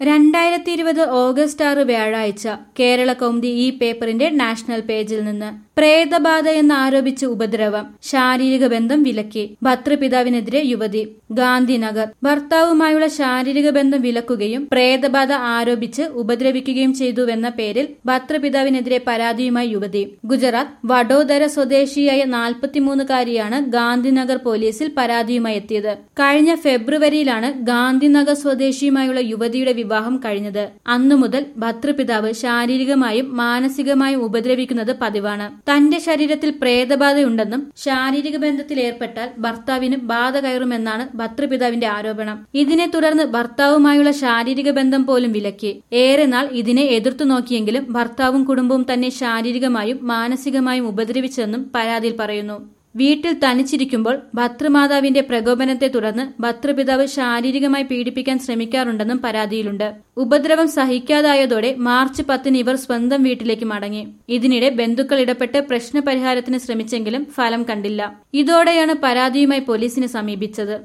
രണ്ടായിരത്തി ഇരുപത് ഓഗസ്റ്റ് ആറ് വ്യാഴാഴ്ച കേരള കൗമുദി ഈ പേപ്പറിന്റെ നാഷണൽ പേജിൽ നിന്ന് പ്രേതബാധ എന്ന് ആരോപിച്ച് ഉപദ്രവം ശാരീരിക ബന്ധം വിലക്കി ഭർത്തൃപിതാവിനെതിരെ യുവതി ഗാന്ധിനഗർ ഭർത്താവുമായുള്ള ശാരീരിക ബന്ധം വിലക്കുകയും പ്രേതബാധ ആരോപിച്ച് ഉപദ്രവിക്കുകയും ചെയ്തുവെന്ന പേരിൽ ഭർത്തൃപിതാവിനെതിരെ പരാതിയുമായി യുവതി ഗുജറാത്ത് വഡോദര സ്വദേശിയായ നാൽപ്പത്തിമൂന്നുകാരിയാണ് ഗാന്ധിനഗർ പോലീസിൽ പരാതിയുമായി എത്തിയത് കഴിഞ്ഞ ഫെബ്രുവരിയിലാണ് ഗാന്ധിനഗർ സ്വദേശിയുമായുള്ള യുവതിയുടെ വിവാഹം കഴിഞ്ഞത് അന്നു മുതൽ ഭർത്തൃപിതാവ് ശാരീരികമായും മാനസികമായും ഉപദ്രവിക്കുന്നത് പതിവാണ് തന്റെ ശരീരത്തിൽ പ്രേതബാധയുണ്ടെന്നും ശാരീരിക ബന്ധത്തിൽ ഏർപ്പെട്ടാൽ ഭർത്താവിന് ബാധ കയറുമെന്നാണ് ഭർത്തൃപിതാവിന്റെ ആരോപണം ഇതിനെ തുടർന്ന് ഭർത്താവുമായുള്ള ശാരീരിക ബന്ധം പോലും വിലക്കി ഏറെ നാൾ ഇതിനെ എതിർത്തു നോക്കിയെങ്കിലും ഭർത്താവും കുടുംബവും തന്നെ ശാരീരികമായും മാനസികമായും ഉപദ്രവിച്ചെന്നും പരാതിയിൽ പറയുന്നു വീട്ടിൽ തനിച്ചിരിക്കുമ്പോൾ ഭർത്തൃമാതാവിന്റെ പ്രകോപനത്തെ തുടർന്ന് ഭർത്തൃപിതാവ് ശാരീരികമായി പീഡിപ്പിക്കാൻ ശ്രമിക്കാറുണ്ടെന്നും പരാതിയിലുണ്ട് ഉപദ്രവം സഹിക്കാതായതോടെ മാർച്ച് പത്തിന് ഇവർ സ്വന്തം വീട്ടിലേക്ക് മടങ്ങി ഇതിനിടെ ബന്ധുക്കൾ ഇടപെട്ട് പ്രശ്നപരിഹാരത്തിന് ശ്രമിച്ചെങ്കിലും ഫലം കണ്ടില്ല ഇതോടെയാണ് പരാതിയുമായി പോലീസിനെ സമീപിച്ചത്